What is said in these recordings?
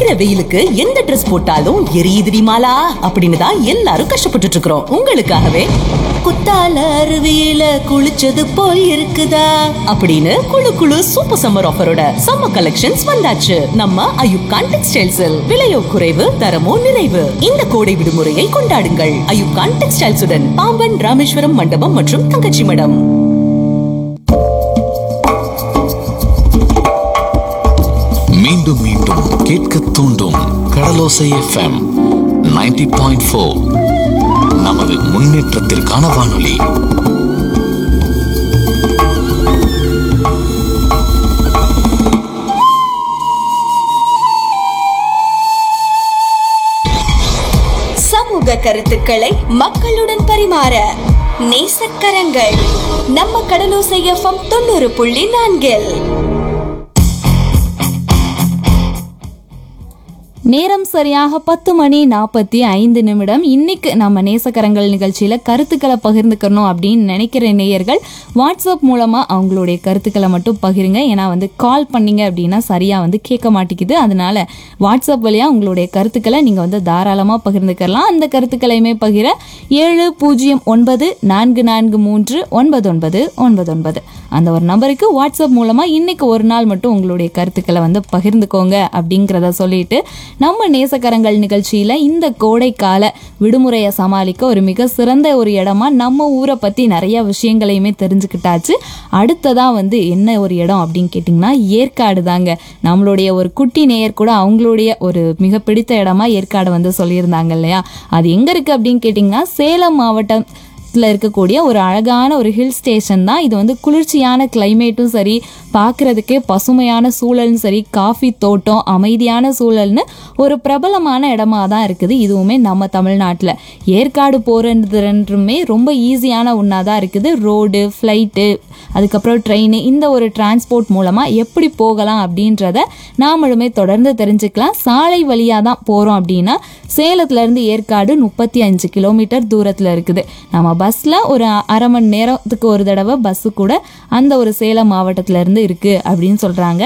அடிக்கிற வெயிலுக்கு எந்த Dress போட்டாலும் எரியுதுடி மாலா அப்படின்னு தான் எல்லாரும் கஷ்டப்பட்டுட்டு இருக்கிறோம் உங்களுக்காகவே குத்தால அருவியில குளிச்சது போல் இருக்குதா அப்படின்னு குளு குளு சூப்பர் சம்மர் ஆஃபரோட சம்மர் கலெக்ஷன்ஸ் வந்தாச்சு நம்ம அயுப்கான் டெக்ஸ்டைல்ஸில் விலையோ குறைவு தரமோ நிறைவு இந்த கோடை விடுமுறையை கொண்டாடுங்கள் அயுப்கான் டெக்ஸ்டைல்ஸுடன் பாம்பன் ராமேஸ்வரம் மண்டபம் மற்றும் தங்கச்சி மடம் மீண்டும் மீண்டும் கேட்க தூண்டும் கடலோசை எஃப்எம் 90.4 பாயிண்ட் ஃபோர் நமது முன்னேற்றத்திற்கான வானொலி சமூக கருத்துக்களை மக்களுடன் பரிமாற நேசக்கரங்கள் நம்ம கடலோசை எஃப்எம் தொண்ணூறு புள்ளி நான்கில் நேரம் சரியாக பத்து மணி நாற்பத்தி ஐந்து நிமிடம் இன்னைக்கு நம்ம நேசக்கரங்கள் நிகழ்ச்சியில கருத்துக்களை பகிர்ந்துக்கணும் அப்படின்னு நினைக்கிற நேயர்கள் வாட்ஸ்அப் மூலமா அவங்களுடைய கருத்துக்களை மட்டும் பகிருங்க ஏன்னா வந்து கால் பண்ணீங்க அப்படின்னா சரியா வந்து கேட்க மாட்டேங்குது அதனால வாட்ஸ்அப் வழியா உங்களுடைய கருத்துக்களை நீங்க வந்து தாராளமா பகிர்ந்துக்கலாம் அந்த கருத்துக்களையுமே பகிர ஏழு பூஜ்ஜியம் ஒன்பது நான்கு நான்கு மூன்று ஒன்பது ஒன்பது ஒன்பது ஒன்பது அந்த ஒரு நம்பருக்கு வாட்ஸ்அப் மூலமா இன்னைக்கு ஒரு நாள் மட்டும் உங்களுடைய கருத்துக்களை வந்து பகிர்ந்துக்கோங்க அப்படிங்கிறத சொல்லிட்டு நம்ம நேசக்கரங்கள் நிகழ்ச்சியில இந்த கோடைக்கால விடுமுறையை சமாளிக்க ஒரு மிக சிறந்த ஒரு இடமா நம்ம ஊரை பத்தி நிறைய விஷயங்களையுமே தெரிஞ்சுக்கிட்டாச்சு அடுத்ததா வந்து என்ன ஒரு இடம் அப்படின்னு கேட்டிங்கன்னா ஏற்காடு தாங்க நம்மளுடைய ஒரு குட்டி நேயர் கூட அவங்களுடைய ஒரு மிக பிடித்த இடமா ஏற்காடு வந்து சொல்லியிருந்தாங்க இல்லையா அது எங்க இருக்கு அப்படின்னு கேட்டிங்கன்னா சேலம் மாவட்டம் ல இருக்கக்கூடிய ஒரு அழகான ஒரு ஹில் ஸ்டேஷன் தான் இது வந்து குளிர்ச்சியான கிளைமேட்டும் சரி பார்க்கறதுக்கே பசுமையான சூழலும் சரி காஃபி தோட்டம் அமைதியான சூழல்னு ஒரு பிரபலமான இடமா தான் இருக்குது இதுவுமே நம்ம தமிழ்நாட்டில் ஏற்காடு போகிறதுமே ரொம்ப ஈஸியான ஒன்றா தான் இருக்குது ரோடு ஃப்ளைட்டு அதுக்கப்புறம் ட்ரெயின் இந்த ஒரு டிரான்ஸ்போர்ட் மூலமாக எப்படி போகலாம் அப்படின்றத நாமளுமே தொடர்ந்து தெரிஞ்சுக்கலாம் சாலை வழியாக தான் போகிறோம் அப்படின்னா சேலத்துலேருந்து ஏற்காடு முப்பத்தி அஞ்சு கிலோமீட்டர் தூரத்தில் இருக்குது நம்ம பஸ்ஸில் ஒரு அரை மணி நேரத்துக்கு ஒரு தடவை பஸ்ஸு கூட அந்த ஒரு சேலம் மாவட்டத்துல இருந்து இருக்குது அப்படின்னு சொல்கிறாங்க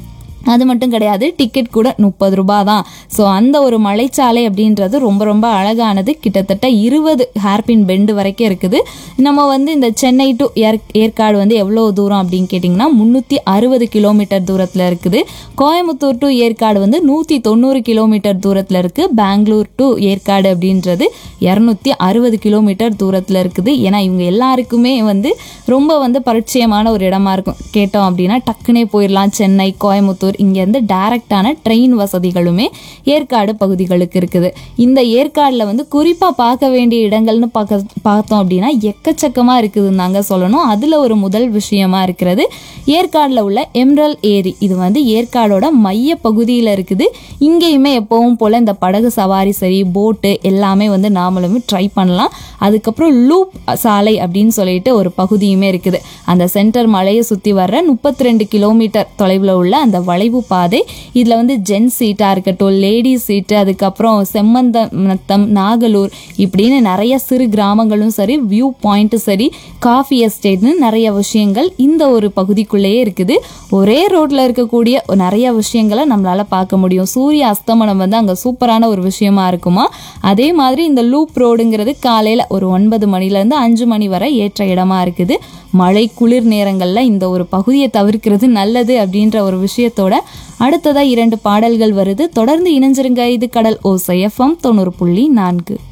அது மட்டும் கிடையாது டிக்கெட் கூட முப்பது ரூபாய் தான் ஸோ அந்த ஒரு மலைச்சாலை அப்படின்றது ரொம்ப ரொம்ப அழகானது கிட்டத்தட்ட இருபது ஹேர்பின் பெண்டு வரைக்கும் இருக்குது நம்ம வந்து இந்த சென்னை டு ஏற் ஏற்காடு வந்து எவ்வளோ தூரம் அப்படின்னு கேட்டிங்கன்னா முந்நூற்றி அறுபது கிலோமீட்டர் தூரத்தில் இருக்குது கோயம்புத்தூர் டு ஏற்காடு வந்து நூற்றி தொண்ணூறு கிலோமீட்டர் தூரத்தில் இருக்குது பெங்களூர் டு ஏற்காடு அப்படின்றது இரநூத்தி அறுபது கிலோமீட்டர் தூரத்தில் இருக்குது ஏன்னா இவங்க எல்லாருக்குமே வந்து ரொம்ப வந்து பரிச்சயமான ஒரு இடமா இருக்கும் கேட்டோம் அப்படின்னா டக்குனே போயிடலாம் சென்னை கோயம்புத்தூர் இங்கேருந்து டைரக்டான ட்ரெயின் வசதிகளுமே ஏற்காடு பகுதிகளுக்கு இருக்குது இந்த ஏற்காடில் வந்து குறிப்பாக பார்க்க வேண்டிய இடங்கள்னு பார்க்க பார்த்தோம் அப்படின்னா எக்கச்சக்கமாக இருக்குதுன்னு தாங்க சொல்லணும் அதில் ஒரு முதல் விஷயமா இருக்கிறது ஏற்காடில் உள்ள எம்ரல் ஏரி இது வந்து ஏற்காடோட மைய பகுதியில் இருக்குது இங்கேயுமே எப்பவும் போல் இந்த படகு சவாரி சரி போட்டு எல்லாமே வந்து நாமளுமே ட்ரை பண்ணலாம் அதுக்கப்புறம் லூப் சாலை அப்படின்னு சொல்லிட்டு ஒரு பகுதியுமே இருக்குது அந்த சென்டர் மலையை சுற்றி வர்ற முப்பத்தி ரெண்டு கிலோமீட்டர் தொலைவில் உள்ள அந்த வளைவு பாதை இதில் வந்து ஜென் சீட்டாக இருக்கட்டும் லேடிஸ் சீட்டு அதுக்கப்புறம் செம்மந்தம் நாகலூர் இப்படின்னு நிறைய சிறு கிராமங்களும் சரி வியூ பாயிண்ட்டும் சரி காஃபி எஸ்டேட்னு நிறைய விஷயங்கள் இந்த ஒரு பகுதிக்குள்ளேயே இருக்குது ஒரே ரோட்டில் இருக்கக்கூடிய நிறைய விஷயங்களை நம்மளால பார்க்க முடியும் சூரிய அஸ்தமனம் வந்து அங்கே சூப்பரான ஒரு விஷயமா இருக்குமா அதே மாதிரி இந்த லூப் ரோடுங்கிறது காலையில் ஒரு ஒன்பது மணிலேருந்து அஞ்சு மணி வரை ஏற்ற இடமா இருக்குது மழை குளிர் நேரங்களில் இந்த ஒரு பகுதியை தவிர்க்கிறது நல்லது அப்படின்ற ஒரு விஷயத்தோட அடுத்ததா இரண்டு பாடல்கள் வருது தொடர்ந்து இணைஞ்சிருங்க இது கடல் ஓசை எஃப்எம் தொண்ணூறு புள்ளி நான்கு